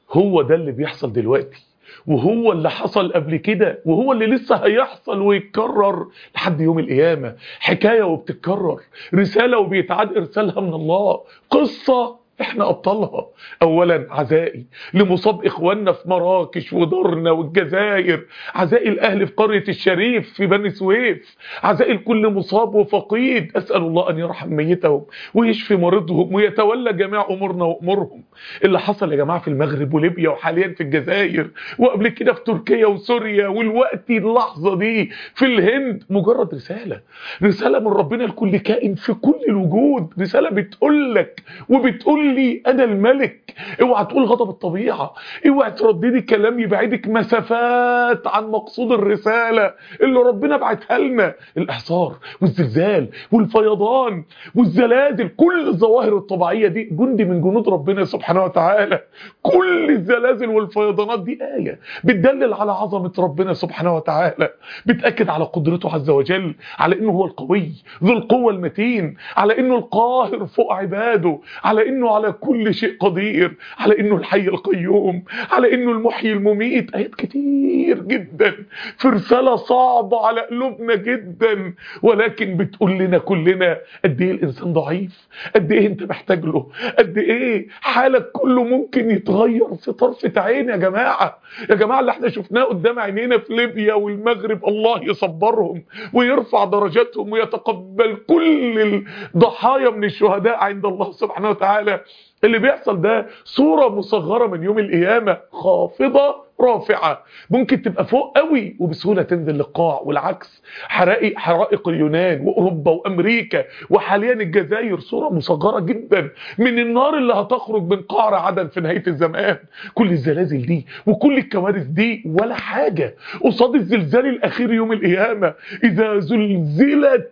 هو ده اللي بيحصل دلوقتي وهو اللي حصل قبل كده وهو اللي لسه هيحصل ويتكرر لحد يوم القيامة حكاية وبتتكرر رسالة وبيتعاد إرسالها من الله قصة احنا ابطالها اولا عزائي لمصاب اخواننا في مراكش ودرنا والجزائر عزائي الاهل في قرية الشريف في بني سويف عزائي لكل مصاب وفقيد اسأل الله ان يرحم ميتهم ويشفي مرضهم ويتولى جميع امورنا وامورهم اللي حصل يا جماعة في المغرب وليبيا وحاليا في الجزائر وقبل كده في تركيا وسوريا والوقت اللحظة دي في الهند مجرد رسالة رسالة من ربنا لكل كائن في كل الوجود رسالة بتقول لك وبتقول لي انا الملك اوعى تقول غضب الطبيعه اوعى ترددي كلام يبعدك مسافات عن مقصود الرساله اللي ربنا بعتها لنا الاحصار والزلزال والفيضان والزلازل كل الظواهر الطبيعيه دي جندي من جنود ربنا سبحانه وتعالى كل الزلازل والفيضانات دي ايه بتدلل على عظمه ربنا سبحانه وتعالى بتاكد على قدرته عز وجل على انه هو القوي ذو القوه المتين على انه القاهر فوق عباده على انه على كل شيء قدير على انه الحي القيوم على انه المحيي المميت ايات كتير جدا في رساله صعبه على قلوبنا جدا ولكن بتقول لنا كلنا قد ايه الانسان ضعيف قد ايه انت محتاج له قد ايه حالك كله ممكن يتغير في طرفه عين يا جماعه يا جماعه اللي احنا شفناه قدام عينينا في ليبيا والمغرب الله يصبرهم ويرفع درجاتهم ويتقبل كل الضحايا من الشهداء عند الله سبحانه وتعالى اللي بيحصل ده صورة مصغرة من يوم القيامة خافضة رافعة ممكن تبقى فوق قوي وبسهولة تنزل للقاع والعكس حرائق حرائق اليونان وأوروبا وأمريكا وحاليا الجزائر صورة مصغرة جدا من النار اللي هتخرج من قعر عدن في نهاية الزمان كل الزلازل دي وكل الكوارث دي ولا حاجة قصاد الزلزال الأخير يوم القيامة إذا زلزلت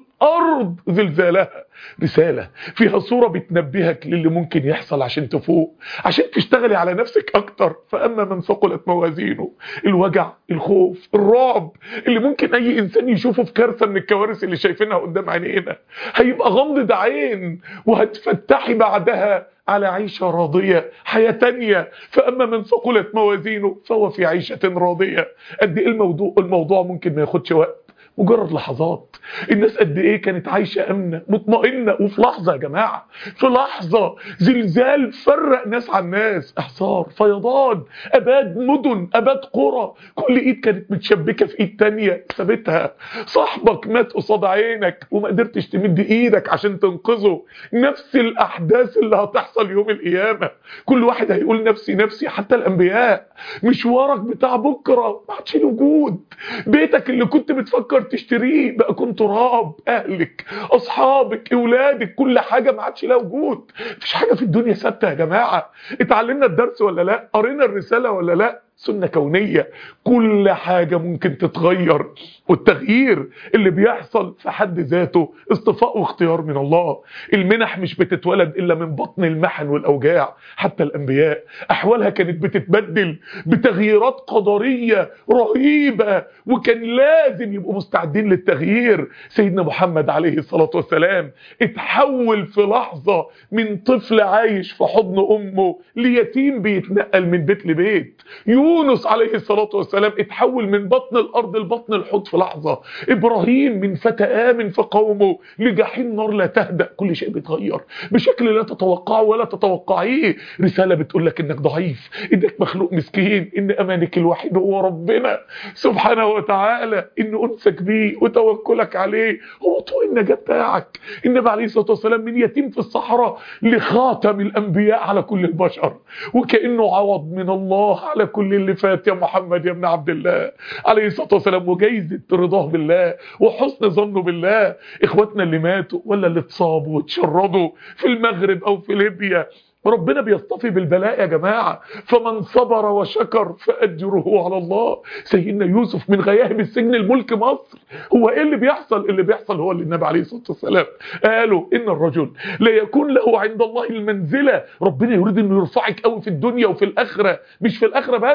الأرض زلزالها رسالة فيها صورة بتنبهك للي ممكن يحصل عشان تفوق عشان تشتغلي على نفسك أكتر فأما من ثقلت موازينه الوجع الخوف الرعب اللي ممكن أي إنسان يشوفه في كارثة من الكوارث اللي شايفينها قدام عينينا هيبقى غمض عين وهتفتحي بعدها على عيشة راضية حياة تانية فأما من ثقلت موازينه فهو في عيشة راضية قد إيه الموضوع, الموضوع ممكن ما ياخدش وقت مجرد لحظات الناس قد ايه كانت عايشة امنة مطمئنة وفي لحظة يا جماعة في لحظة زلزال فرق ناس عن ناس احصار فيضان اباد مدن اباد قرى كل ايد كانت متشبكة في ايد تانية سابتها صاحبك مات قصاد عينك وما قدرتش تمد ايدك عشان تنقذه نفس الاحداث اللي هتحصل يوم القيامة كل واحد هيقول نفسي نفسي حتى الانبياء مشوارك بتاع بكرة ما عادش له وجود بيتك اللي كنت بتفكر تشتريه بقى كنت تراب اهلك اصحابك اولادك كل حاجه ما عادش لها وجود مفيش حاجه في الدنيا ثابته يا جماعه اتعلمنا الدرس ولا لا قرينا الرساله ولا لا سنة كونية كل حاجة ممكن تتغير والتغيير اللي بيحصل في حد ذاته اصطفاء واختيار من الله المنح مش بتتولد إلا من بطن المحن والأوجاع حتى الأنبياء أحوالها كانت بتتبدل بتغييرات قدرية رهيبة وكان لازم يبقوا مستعدين للتغيير سيدنا محمد عليه الصلاة والسلام اتحول في لحظة من طفل عايش في حضن أمه ليتيم بيتنقل من بيت لبيت يونس عليه الصلاة والسلام اتحول من بطن الأرض لبطن الحوت في لحظة إبراهيم من فتى آمن في قومه لجحيم نار لا تهدأ كل شيء بيتغير بشكل لا تتوقعه ولا تتوقعيه رسالة بتقول لك إنك ضعيف إنك مخلوق مسكين إن أمانك الوحيد هو ربنا سبحانه وتعالى إن أنسك بيه وتوكلك عليه هو طوق النجاة بتاعك النبي عليه الصلاة والسلام من يتيم في الصحراء لخاتم الأنبياء على كل البشر وكأنه عوض من الله على كل اللي فات يا محمد يا ابن عبد الله عليه الصلاة والسلام وجايزة رضاه بالله وحسن ظنه بالله اخواتنا اللي ماتوا ولا اللي اتصابوا واتشردوا في المغرب او في ليبيا ربنا بيصطفي بالبلاء يا جماعة فمن صبر وشكر فأجره على الله سيدنا يوسف من غياهب السجن الملك مصر هو ايه اللي بيحصل اللي بيحصل هو اللي النبي عليه الصلاة والسلام قالوا إن الرجل لا يكون له عند الله المنزلة ربنا يريد انه يرفعك قوي في الدنيا وفي الآخرة مش في الآخرة بس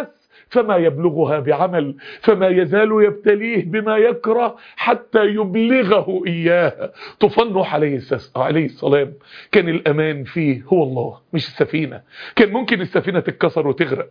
فما يبلغها بعمل فما يزال يبتليه بما يكره حتى يبلغه إياها طوفان نوح عليه عليه السلام كان الأمان فيه هو الله مش السفينة كان ممكن السفينة تتكسر وتغرق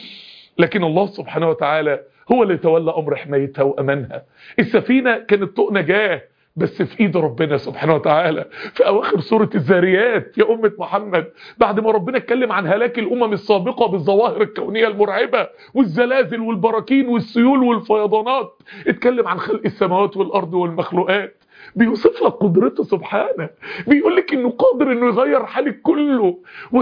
لكن الله سبحانه وتعالى هو اللي تولى أمر حمايتها وأمانها السفينة كانت طوق نجاه بس في ايد ربنا سبحانه وتعالى في اواخر سورة الذاريات يا امة محمد بعد ما ربنا اتكلم عن هلاك الامم السابقة بالظواهر الكونية المرعبة والزلازل والبراكين والسيول والفيضانات اتكلم عن خلق السماوات والارض والمخلوقات بيوصف لك قدرته سبحانه بيقول لك انه قادر انه يغير حالك كله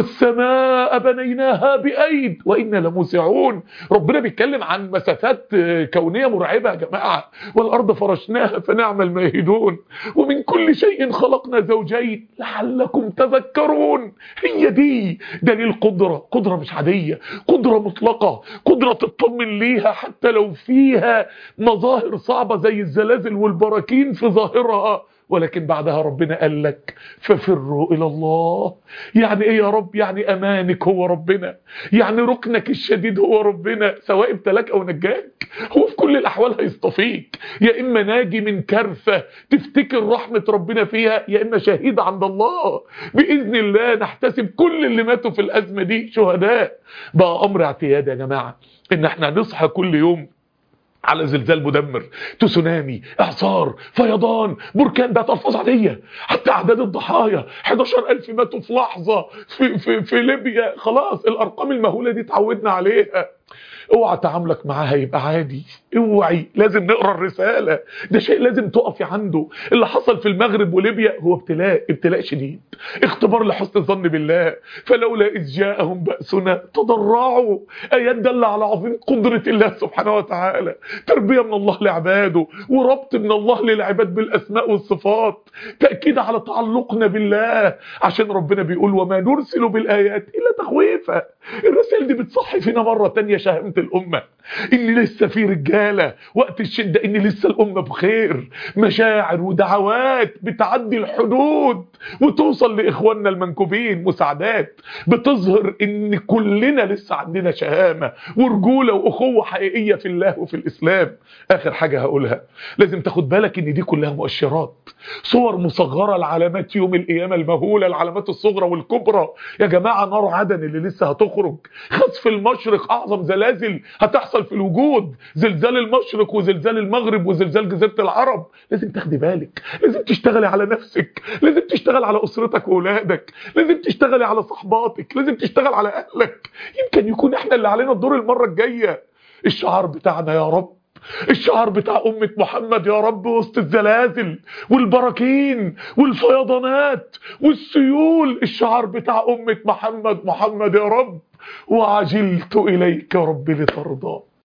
والسماء بنيناها بايد وانا لموسعون ربنا بيتكلم عن مسافات كونيه مرعبه يا جماعه والارض فرشناها فنعم الماهدون ومن كل شيء خلقنا زوجين لعلكم تذكرون هي دي دليل قدره قدره مش عاديه قدره مطلقه قدره تطمن ليها حتى لو فيها مظاهر صعبه زي الزلازل والبراكين في ظاهرها ولكن بعدها ربنا قال لك ففروا إلى الله يعني إيه يا رب يعني أمانك هو ربنا يعني ركنك الشديد هو ربنا سواء ابتلاك أو نجاك هو في كل الأحوال هيصطفيك يا إما ناجي من كرفة تفتكر رحمة ربنا فيها يا إما شهيد عند الله بإذن الله نحتسب كل اللي ماتوا في الأزمة دي شهداء بقى أمر اعتياد يا جماعة إن احنا نصحى كل يوم على زلزال مدمر تسونامي اعصار فيضان بركان بقت الفاظ عاديه حتى اعداد الضحايا 11000 ماتوا في لحظه في في في ليبيا خلاص الارقام المهوله دي اتعودنا عليها اوعى تعاملك معاها يبقى عادي اوعي لازم نقرا الرساله ده شيء لازم تقفي عنده اللي حصل في المغرب وليبيا هو ابتلاء ابتلاء شديد اختبار لحسن الظن بالله فلولا اذ جاءهم باسنا تضرعوا ايات دل على عظيم قدره الله سبحانه وتعالى تربيه من الله لعباده وربط من الله للعباد بالاسماء والصفات تاكيد على تعلقنا بالله عشان ربنا بيقول وما نرسل بالايات الا تخويفا الرسائل دي بتصحي فينا مره تانية شهامه الامه ان لسه في رجاله وقت الشده ان لسه الامه بخير مشاعر ودعوات بتعدي الحدود وتوصل لاخواننا المنكوبين مساعدات بتظهر ان كلنا لسه عندنا شهامه ورجوله واخوه حقيقيه في الله وفي الاسلام اخر حاجه هقولها لازم تاخد بالك ان دي كلها مؤشرات صور مصغره لعلامات يوم القيامه المهوله العلامات الصغرى والكبرى يا جماعه نار عدن اللي لسه هتخرج خسف المشرق اعظم زلازل هتحصل في الوجود زلزال المشرق وزلزال المغرب وزلزال جزيره العرب لازم تاخدي بالك لازم تشتغلي على نفسك لازم تشتغل على اسرتك واولادك لازم تشتغلي على صحباتك لازم تشتغل على اهلك يمكن يكون احنا اللي علينا الدور المره الجايه الشعار بتاعنا يا رب الشعار بتاع أمة محمد يا رب وسط الزلازل والبراكين والفيضانات والسيول الشعار بتاع أمة محمد محمد يا رب وعجلت إليك رب لترضى